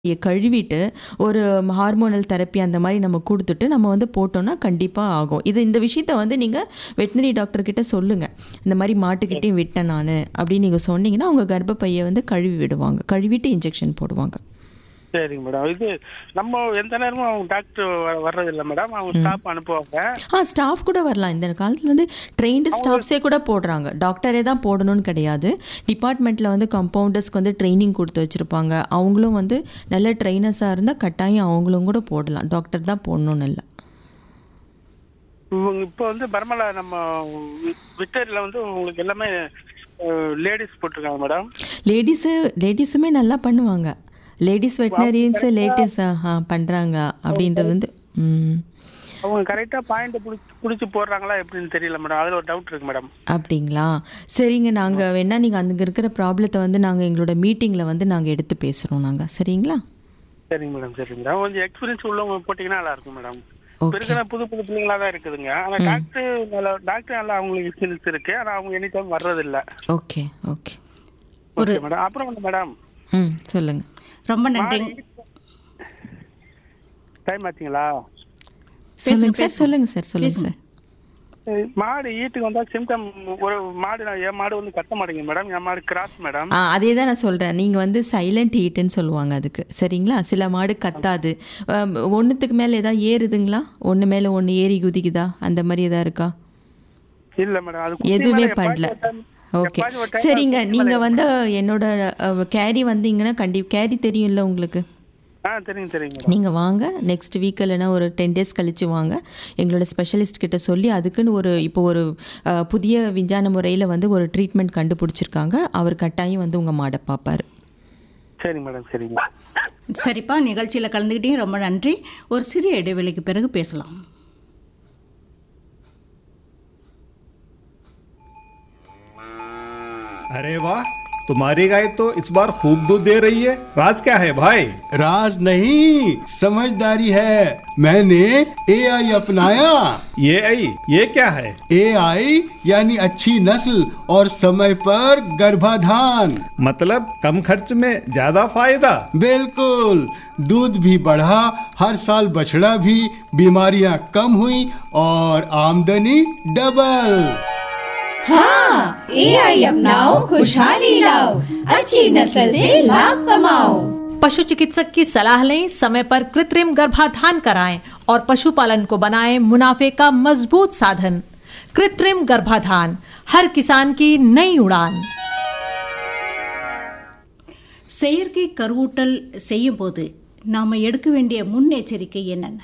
ய கழுவிட்டு ஒரு ஹார்மோனல் தெரப்பி அந்த மாரி நம்ம குடுத்துட்டு, நம்ம வந்து போட்டோம்னா கண்டிப்பா ஆகும். இது இந்த விஷயத்த வந்து நீங்க வெட்டனரி டாக்டர் கிட்ட சொல்லுங்க. இந்த மாரி சரி. மாட்டுக்கிட்டயும் விட்டேன் நானு அப்படின்னு நீங்க சொன்னீங்கன்னா, அவங்க கர்ப்பப்பைய வந்து கழுவி விடுவாங்க. கழுவிட்டு இன்ஜெக்ஷன் போடுவாங்க. சரிங்க மேடம். இது நம்ம எந்த நேரமும் அவங்க டாக்டர் வ வர்றதில்ல மேடம். அவங்க ம். ஸ்டாஃப் அனுப்புவாங்க. ஆ ஸ்டாஃப் கூட வரலாம். இந்த காலத்துல வந்து ட்ரெயின்டு அவங்க ஸ்டாஃப்ஸே கூட போடுறாங்க. டாக்டரே தான் போடணும்னு கிடையாது. டிபார்ட்மெண்ட்ல வந்து கம்பவுண்டர்ஸ்க்கு வந்து ட்ரெய்னிங் குடுத்து வச்சிருப்பாங்க. அவங்களும் வந்து நல்ல ட்ரெய்னர்ஸா இருந்தா கட்டாயம் அவங்களும் கூட போடலாம். டாக்டர் தான் போடணும்னு இல்ல. இவங்க இப்போ வந்து பர்மால நம்ம வி விக்டோரியால வந்து உங்களுக்கு எல்லாமே அ லேடீஸ் போட்டுருக்காங்க மேடம். லேடீஸு லேடீஸுமே நல்லா பண்ணுவாங்க. லேடீஸ் அவங்க வெட்டனரியன்ஸ் கரெக்ட்டா லேட்டீஸ் ஆ பண்றாங்க அவங்க அப்படின்றது கரெக்ட் வந்து ம். அவங்க கரெக்ட்டா பாயிண்ட்ட புடிச்சு புடிச்சு போடுறாங்களா எப்படின்னு தெரியல மேடம். அதுல ஒரு டவுட் இருக்கு மேடம். அப்படிங்களா? சரிங்க. ஆ. நாங்க வேணா நீங்க அங்க இருக்கிற ப்ராப்ளத்த வந்து நாங்க எங்களோட மீட்டிங்ல வந்து நாங்க எடுத்து பேசுறோம் நாங்க. சரிங்களா? சரிங்க மேடம், சரிங்க மேடம். கொஞ்சம் எக்ஸ்பீரியன்ஸ் உள்ளவங்க போட்டீங்கன்னா நல்லா இருக்கும் மேடம். இப்ப ஓகே. இருக்கிற புது புது பிள்ளைங்களா தான் இருக்குதுங்க. ஆனா ம். டாக்டர் நல்லா டாக்டர் நல்லா அவங்களுக்கு எக்ஸ்பீரியன்ஸ் இருக்கு. ஆனா அவங்க எனி டைம் வர்றதில்ல. Okay, okay. ஒரு ஓகே மேடம். அப்புறம் வந்து மேடம் ம். சொல்லுங்க. ரொம்ப மாடு நன்றிங்க. ஈட்டு டைம் ஆச்சுங்களா? பேசுங்க, சொல்லுங்க சார். பேசுங்க. சொல்லுங்க சார். சொல்லுங்க பேசுங்க. சார். அஹ் மாடு ஈட்டுக்கு வந்தா சிம்டம் ஒரு மாடு நான் என் மாடு வந்து கத்த மாட்டேங்குது மேடம். என் மாடு கிராஸ் மேடம். ஆ அதே தான் நான் சொல்றேன். நீங்க வந்து சைலண்ட் ஹீட்டுன்னு சொல்லுவாங்க அதுக்கு. சரிங்களா? சில மாடு கத்தாது. அ ஒண்ணுத்துக்கு மேல ஏதாவது ஏறுதுங்களா? ஒண்ணு மேல ஒண்ணு ஏறி குதிக்குதா? அந்த மாரி ஏதாவது இருக்கா? இல்ல மேடம். அது குட்டி எதுவுமே மேல பண்ணல. எப்பாச்சும் ஒரு டைம் ஓகே. எப்பாச்சும் ஒரு டைம் அது சரிங்க. குட்டி மேல நீங்க ஏறும் வந்து மேடம். என்னோட அ கேரி வந்தீங்கன்னா கண்டி கேரி தெரியும்ல உங்களுக்கு? ஆ தெரியும் தெரியும் மேடம். நீங்க வாங்க. நெக்ஸ்ட் வீக் இல்லைன்னா ஒரு 10 டேஸ் கழிச்சு வாங்க. எங்களோட ஸ்பெஷலிஸ்ட் கிட்ட சொல்லி அதுக்குன்னு ஒரு இப்போ ஒரு அ புதிய விஞ்ஞான முறையில வந்து ஒரு ட்ரீட்மெண்ட் கண்டுபிடிச்சிருக்காங்க. அவர் கட்டாயம் வந்து உங்க மாட பார்ப்பாரு. சரிங்க மேடம், சரிங்க. சரிப்பா நிகழ்ச்சியில் கலந்துக்கிட்டீங்க ரொம்ப நன்றி ஒரு சிறிய இடைவெளிக்கு பிறகு பேசலாம் अरे वाह तुम्हारी गाय तो इस बार खूब दूध दे रही है राज क्या है भाई राज नहीं समझदारी है मैंने एआई अपनाया ये आई ये क्या है एआई यानी अच्छी नस्ल और समय पर गर्भाधान मतलब कम खर्च में ज्यादा फायदा बिल्कुल दूध भी बढ़ा हर साल बछड़ा भी बीमारियां कम हुई और आमदनी डबल हाँ एआई अपनाओ खुशहाली लाओ अच्छी नस्ल से लाभ कमाओ पशु चिकित्सक की सलाह लें समय पर कृत्रिम गर्भाधान कराएं और पशुपालन को बनाएं मुनाफे का मजबूत साधन कृत्रिम गर्भाधान हर किसान की नई उड़ान செயற்கை கருவூட்டல் செய்யும் போது நாம் எடுக்க வேண்டிய முன்னெச்சரிக்கை என்னென்ன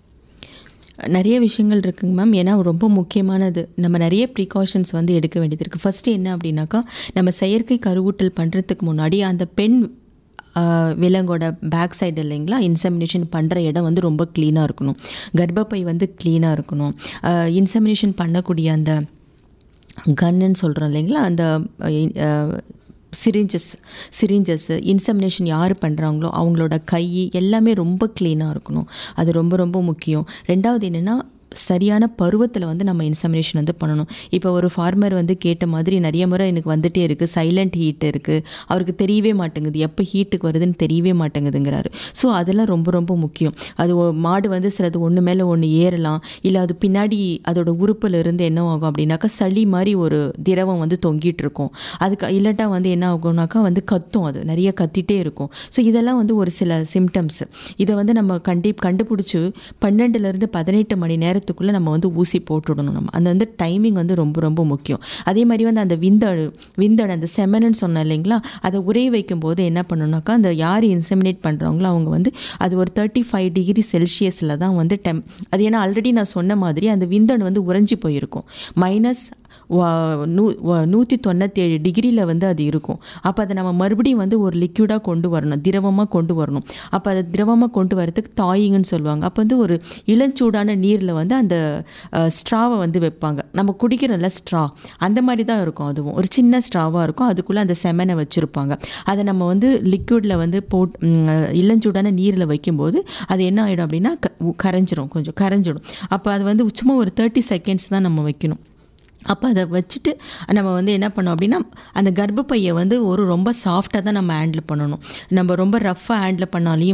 நிறைய விஷயங்கள் இருக்குங்க மேம். ஏன்னா ரொம்ப முக்கியமானது. நம்ம நிறைய ப்ரிகாஷன்ஸ் வந்து எடுக்க வேண்டியது இருக்கு. ஃபர்ஸ்ட்டு என்ன அப்படின்னாக்கா, நம்ம செயற்கை கருவூட்டல் பண்றதுக்கு முன்னாடி அந்த பெண் அ விலங்கோட பேக் சைடு இல்லைங்களா? இன்செமினேஷன் பண்ற இடம் வந்து ரொம்ப கிளீனா இருக்கணும். கர்ப்பப்பை வந்து கிளீனா இருக்கணும். அ இன்செமினேஷன் பண்ணக்கூடிய அந்த கன்னுன்னு சொல்றோம் இல்லைங்களா? அந்த அ சிரிஞ்சஸ் சிரிஞ்சஸ் இன்செமினேஷன் யார் பண்ணுறாங்களோ அவங்களோட கை எல்லாமே ரொம்ப க்ளீனாக இருக்கணும். அது ரொம்ப ரொம்ப முக்கியம். 2வது என்னென்னா சரியான பருவத்தில் வந்து நம்ம இன்செமினேஷன் வந்து பண்ணணும். இப்போ ஒரு ஃபார்மர் வந்து கேட்ட மாதிரி நிறைய முறை எனக்கு வந்துட்டே இருக்குது. சைலண்ட் ஹீட் இருக்குது. அவருக்கு தெரியவே மாட்டேங்குது. எப்போ ஹீட்டுக்கு வருதுன்னு தெரியவே மாட்டேங்குதுங்கிறாரு. ஸோ அதெல்லாம் ரொம்ப ரொம்ப முக்கியம். அது ஒ மாடு வந்து சிலது ஒன்று மேலே ஒன்று ஏறலாம். இல்லை அது பின்னாடி அதோட உறுப்புல இருந்து என்ன ஆகும் அப்படின்னாக்கா சளி மாதிரி ஒரு திரவம் வந்து தொங்கிட்டு இருக்கும். அதுக்கு இல்லாட்டா வந்து என்ன ஆகும்னாக்கா வந்து கத்தும் அது. நிறைய கத்திட்டே இருக்கும். ஸோ இதெல்லாம் வந்து ஒரு சில சிம்டம்ஸ். இதை வந்து நம்ம கண்டி கண்டுபிடிச்சு 12லேருந்து 18 மணி நேரத்துக்குள்ளே நம்ம வந்து ஊசி போட்டுடணும் நம்ம. அந்த வந்து டைமிங் வந்து ரொம்ப ரொம்ப முக்கியம். அதே மாதிரி வந்து அந்த விந்தணு விந்தணு அந்த செமனன்னு சொன்னேன் இல்லைங்களா? அதை உறைய வைக்கும்போது என்ன பண்ணணும்னாக்கா, அந்த யார் இன்செமினேட் பண்ணுறாங்களோ அவங்க வந்து அது ஒரு 35 டிகிரி செல்சியஸில் தான் வந்து டெம் அது ஏன்னா ஆல்ரெடி நான் சொன்ன மாதிரி அந்த விந்தணு வந்து உறைஞ்சி போயிருக்கும். மைனஸ் வ நூ வ 197 டிகிரியில் வந்து அது இருக்கும். அப்போ அதை நம்ம மறுபடியும் வந்து ஒரு லிக்விடாக கொண்டு வரணும். திரவமாக கொண்டு வரணும். அப்போ அதை திரவமாக கொண்டு வரதுக்கு தாயிங்ன்னு சொல்லுவாங்க. அப்போ வந்து ஒரு இளஞ்சூடான நீரில் வந்து அந்த அ ஸ்ட்ராவை வந்து வைப்பாங்க. நம்ம குடிக்கிறோம்ல ஸ்ட்ரா அந்த மாதிரி தான் இருக்கும் அதுவும். ஒரு சின்ன ஸ்ட்ராவாக இருக்கும். அதுக்குள்ளே அந்த செமனை வச்சுருப்பாங்க. அதை நம்ம வந்து லிக்விடில் வந்து போட் ம் இளஞ்சூடான நீரில் வைக்கும்போது அது என்ன ஆகிடும் அப்படின்னா க கரைஞ்சிரும் கொஞ்சம் கரைஞ்சிடும். அப்போ அது வந்து சும்மா ஒரு 30 செகண்ட்ஸ் தான் நம்ம வைக்கணும். அப்போ அதை வச்சுட்டு நம்ம வந்து என்ன பண்ணோம் அப்படின்னா அந்த கர்ப்பப்பையை வந்து ஒரு ரொம்ப சாஃப்டாக தான் நம்ம ஹேண்டில் பண்ணணும் நம்ம ரொம்ப ரஃப்பாக ஹேண்டில் பண்ணாலையும்